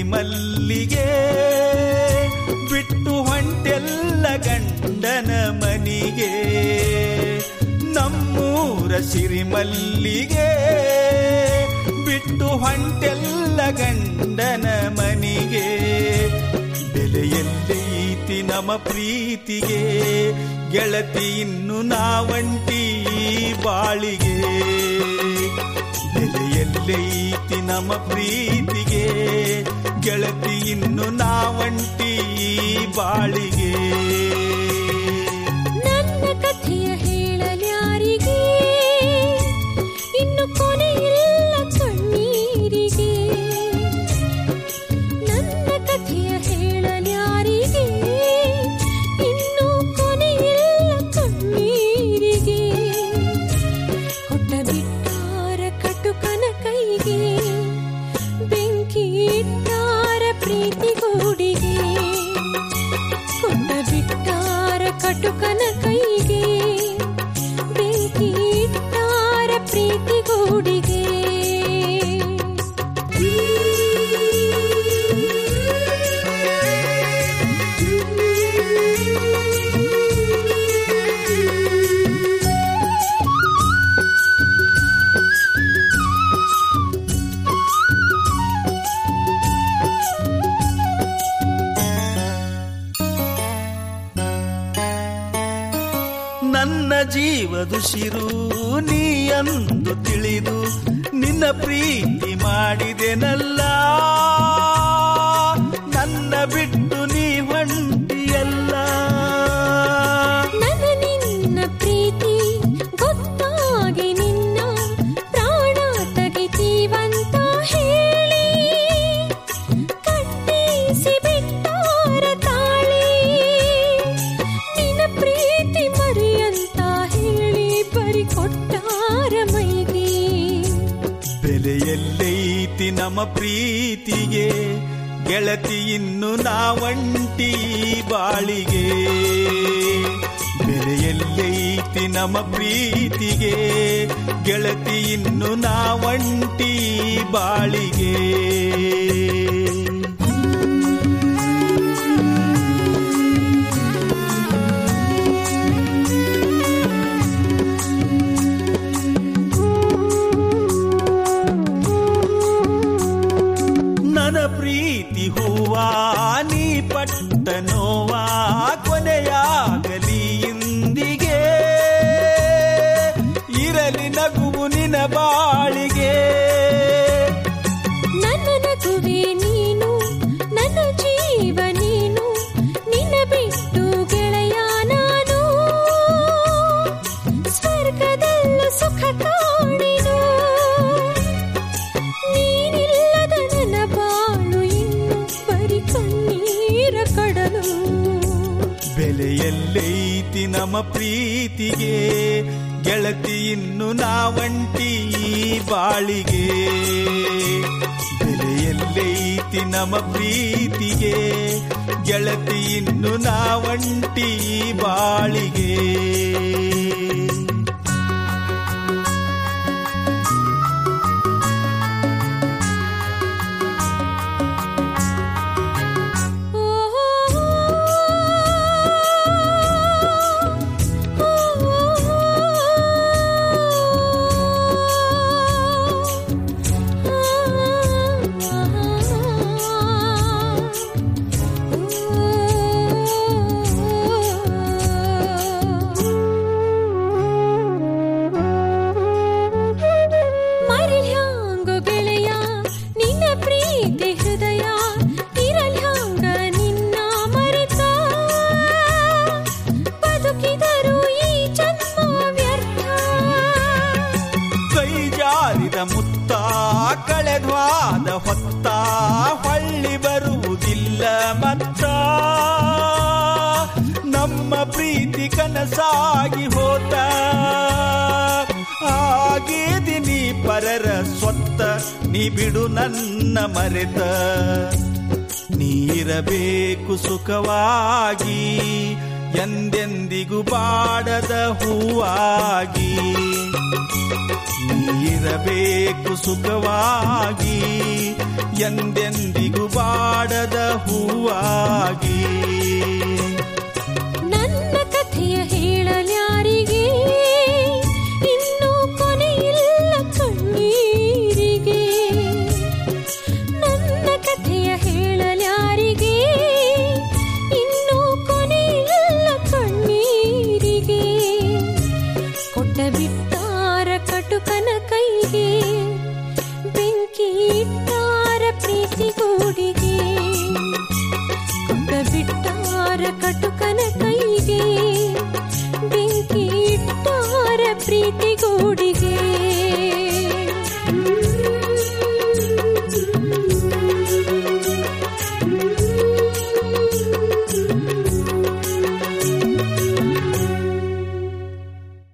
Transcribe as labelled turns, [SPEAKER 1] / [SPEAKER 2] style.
[SPEAKER 1] ಸಿರಿಮಲ್ಲಿಗೆ ಬಿಟ್ಟು ಹೊಂಟೆಲ್ಲ ಗಂಡನ ಮನಿಗೆ ನಮ್ಮೂರ ಸಿರಿಮಲ್ಲಿಗೆ ಬಿಟ್ಟು ಹೊಂಟೆಲ್ಲ ಗಂಡನ ಮನಿಗೆ ಬೆಲೆಯಲ್ಲೈತಿ ನಮ್ಮ ಪ್ರೀತಿಗೆ ಗೆಳತಿ ಇನ್ನು ನಾವಂಟಿ ಬಾಳಿಗೆ ಬೆಲೆಯಲ್ಲೈತಿ ನಮ್ಮ ಪ್ರೀತಿಗೆ ಗೆಳತಿ ಇನ್ನು ನಾವಂಟಿ ಬಾಳಿಗೆ
[SPEAKER 2] ನನ್ನ ಕಥೆಯ ಹೇಳಲ್ಯಾರಿಗೆ ಇನ್ನು ಕೊನೆಯಿಲ್ಲ ಕಣ್ಣೀರಿಗೆ ನನ್ನ ಕಥೆಯ ಹೇಳಲ್ಯಾರಿಗೆ ಇನ್ನು ಕೊನೆಯಿಲ್ಲ ಕಣ್ಣೀರಿಗೆ ಕೊಟ್ಟ ಬಿಟ್ಟಾರ ಕಟುಕನ ಕೈಗೆ ಬೆಂಕಿ ಇಟ್ಟಾರ ಪ್ರೀತಿಗೂಡಿಗೆ ಕೊಟ್ಟ ಬಿಟ್ಟಾರ ಕಟುಕನ ಕೈಗೆ ಬೆಂಕಿ ಇಟ್ಟಾರ ಪ್ರೀತಿಗೂಡಿಗೆ
[SPEAKER 1] ನನ್ನ ಜೀವದುಸಿರು ನೀಯಂದು ತಿಳಿದು ನಿನ್ನ ಪ್ರೀತಿ ಮಾಡಿದೆನಲ್ಲ ನನ್ನ ಬಿಟ್ಟು ನೀ ಹೊಂಟಿಯಲ್ಲ
[SPEAKER 2] ನನ್ನ ನಿನ್ನ ಪ್ರೀತಿ ಗೊತ್ತಾಗಿ ನಿನ್ನ ಪ್ರಾಣ ತೆಗಿತೀವಂತ ಹೇಳಿ ಕಟ್ಟಿಸಿ ಬಿಟ್ಟಾರ ತಾಳಿ ನಿನ್ನ ಪ್ರೀತಿ ಮರಿಯಂತ ಹೇಳಿ ಬರಿ ಕೊಟ್ಟಾರ ಮೈಗೆ
[SPEAKER 1] ಬೆಲೆಯಲ್ಲೈತಿ ನಮ್ಮ ಪ್ರೀತಿಗೆ ಗೆಳತಿ ಇನ್ನು ನಾವಂಟಿ ಬಾಳಿಗೆ ಬೆಲೆಯಲ್ಲೈತಿ ನಮ್ಮ ಪ್ರೀತಿಗೆ ಗೆಳತಿ ಇನ್ನು ನಾವಂಟಿ ಬಾಳಿಗೆ ನನ್ನ ಪ್ರೀತಿ ಹೂವಾ ನೀ ಪಟ್ಟ ನೋವಾ ಕೊನೆಯಾಗಲಿ ಇಂದಿಗೆ ಇರಲಿ ನಗುವು ನಿನ ಬಾಳಿಗೆ
[SPEAKER 2] ನನ್ನ ನಗುವೆ ನೀನು ನನ್ನ ಜೀವ ನೀನು ನಿನ್ನ ಬಿಟ್ಟು ಗೆಳೆಯ ನಾನು ಸ್ವರ್ಗದಲ್ಲೂ ಸುಖ ಕಾಣಿನು ನೀನಿಲ್ಲದ ನನ್ನ ಬಾಳು ಇನ್ನು ಬರಿ ಕಣ್ಣೀರ ಕಡಲು
[SPEAKER 1] ಬೆಲೆಯಲ್ಲೈತಿ ನಮ್ಮ ಪ್ರೀತಿಗೆ ಗೆಳತಿ ಇನ್ನು ನಾವಂಟಿ ಬಾಳಿಗೆ ಬೆಲೆಯಲ್ಲೈತಿ ನಮ್ಮ ಪ್ರೀತಿಗೆ ಗೆಳತಿ ಇನ್ನು ನಾವಂಟಿ ಬಾಳಿಗೆ
[SPEAKER 2] ಮರಿಲ್ಯಾಂಗು ಗೆಳೆಯ ನಿನ್ನ ಪ್ರೀತಿ ಹೃದಯ ಇರಲ್ಯಾಂಗ ನಿನ್ನ ಮರೆತ ಬದುಕಿದರು ಈ ಜನ್ಮ ವ್ಯರ್ಥ
[SPEAKER 1] ಕೈ ಜಾರಿದ ಮುತ್ತ ಕಳೆದ್ವಾದ ಹೊತ್ತ ಹೊಳ್ಳಿ ಬರುವುದಿಲ್ಲ ಮತ್ತ ನಮ್ಮ ಪ್ರೀತಿ ಕನಸಾಗಿ ಹೋತ ಆಗಿದಿನಿ ಪರರ ಸ್ವತ್ತ ನೀ ಬಿಡು ನನ್ನ ಮರೆತ ನೀರಬೇಕು ಸುಖವಾಗಿ ಎಂದೆಂದಿಗೂ ಬಾಡದ ಹೂವಾಗಿ ನೀರಬೇಕು ಸುಖವಾಗಿ ಎಂದೆಂದಿಗೂ ಬಾಡದ ಹೂವಾಗಿ
[SPEAKER 2] ನನ್ನ ಕಥೆಯ ಹೇಳಲ್ಯಾರಿಗೆ ಇನ್ನೂ ಕೊನೆಯಿಲ್ಲ ಕಣ್ಣೀರಿಗೆ ನನ್ನ ಕಥೆಯ ಹೇಳಲ್ಯಾರಿಗೆ ಇನ್ನೂ ಕೊನೆಯಿಲ್ಲ ಕಣ್ಣೀರಿಗೆ ಕೊಟ್ಟ ಬಿಟ್ಟಾರ ಕಟುಕನ ಕೈಗೆ ಬೆಂಕಿ ಇಟ್ಟಾರ ಪ್ರೀತಿಗೂಡಿಗೆ ಕೊಟ್ಟ ಬಿಟ್ಟಾರ ಕಟುಕನ ಕೈಗೆ ಬೆಂಕಿ ಇಟ್ಟಾರ ಪ್ರೀತಿಗೂಡಿಗೆ